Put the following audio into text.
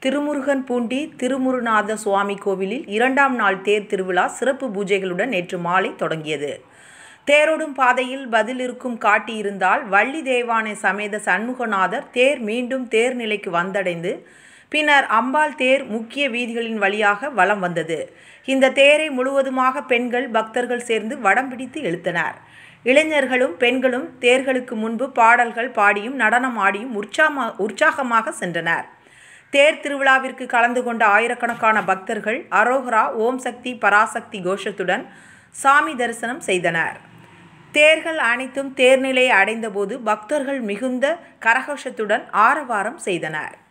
திருமுருகன் பூண்டி திருமுருநாத சுவாமி கோவிலில் இரண்டாம் நாள் தேர் திருவிழா சிறப்பு பூஜைகளுடன் நேற்று மாலை தொடங்கியது தேரோடும் பாதையில் பதில் இருக்கும் காட்டியிருந்தால் வள்ளி தேவானை சமேத சண்முகநாதர் தேர் மீண்டும் தேர் நிலைக்கு வந்தடைந்து பின்னர் அம்பாள் தேர் முக்கிய வீதிகளின் வழியாக வலம் வந்தது இந்த தேரை முழுவதுமாக பெண்கள் பக்தர்கள் சேர்ந்து வடம் பிடித்து இழுத்தனர் இளைஞர்களும் பெண்களும் தேர்களுக்கு முன்பு பாடல்கள் பாடியும் நடனம் ஆடியும் உற்சாகமா உற்சாகமாக சென்றனர் தேர் திருவிழாவிற்கு கலந்து கொண்ட ஆயிரக்கணக்கான பக்தர்கள் அரோகரா ஓம் சக்தி பராசக்தி கோஷத்துடன் சாமி தரிசனம் செய்தனர் தேர்கள் அனைத்தும் தேர்நிலையை அடைந்தபோது பக்தர்கள் மிகுந்த கரகோஷத்துடன் ஆரவாரம் செய்தனர்